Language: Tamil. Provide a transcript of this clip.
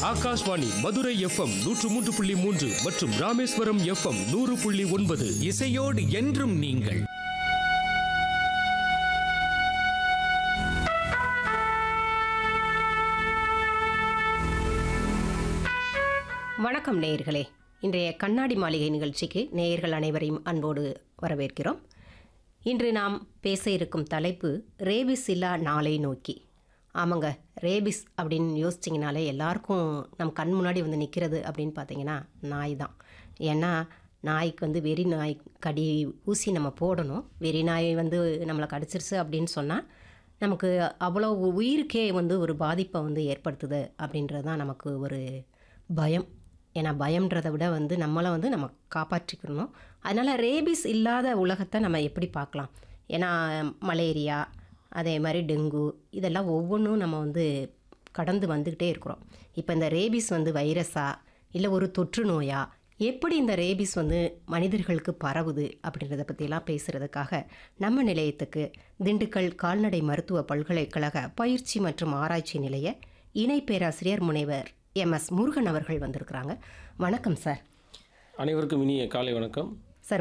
ஆகாஷ்வாணி மதுரை எஃப்எம் நூற்று மூன்று புள்ளி மூன்று மற்றும் ராமேஸ்வரம் எஃப்எம் நூறு புள்ளி ஒன்பது இசையோடு என்றும் நீங்கள் வணக்கம் நேயர்களே இன்றைய கண்ணாடி மாளிகை நிகழ்ச்சிக்கு நேயர்கள் அனைவரையும் அன்போடு வரவேற்கிறோம் இன்று நாம் பேச இருக்கும் தலைப்பு ரேபிஸ் இல்லா நாளை நோக்கி ஆமாங்க ரேபிஸ் அப்படின்னு யோசிச்சிங்கனாலே எல்லாருக்கும் நம் கண் முன்னாடி வந்து நிற்கிறது அப்படின்னு பார்த்தீங்கன்னா நாய் தான் ஏன்னா நாய்க்கு வந்து வெறி நாய் கடி ஊசி நம்ம போடணும் வெறி நாய் வந்து நம்மளை கடிச்சிருச்சு அப்படின்னு சொன்னால் நமக்கு அவ்வளோ உயிருக்கே வந்து ஒரு பாதிப்பை வந்து ஏற்படுத்துது அப்படின்றது தான் நமக்கு ஒரு பயம் ஏன்னா பயம்ன்றதை விட வந்து நம்மளை வந்து நம்ம காப்பாற்றிக்கணும் அதனால் ரேபிஸ் இல்லாத உலகத்தை நம்ம எப்படி பார்க்கலாம் ஏன்னா மலேரியா அதே மாதிரி டெங்கு இதெல்லாம் ஒவ்வொன்றும் நம்ம வந்து கடந்து வந்துக்கிட்டே இருக்கிறோம் இப்போ இந்த ரேபிஸ் வந்து வைரஸா இல்லை ஒரு தொற்று நோயா எப்படி இந்த ரேபிஸ் வந்து மனிதர்களுக்கு பரவுது அப்படின்றத பற்றிலாம் பேசுகிறதுக்காக நம்ம நிலையத்துக்கு திண்டுக்கல் கால்நடை மருத்துவ பல்கலைக்கழக பயிற்சி மற்றும் ஆராய்ச்சி நிலைய இணை பேராசிரியர் முனைவர் எம் எஸ் முருகன் அவர்கள் வந்திருக்கிறாங்க வணக்கம் சார் அனைவருக்கும் இனிய காலை வணக்கம்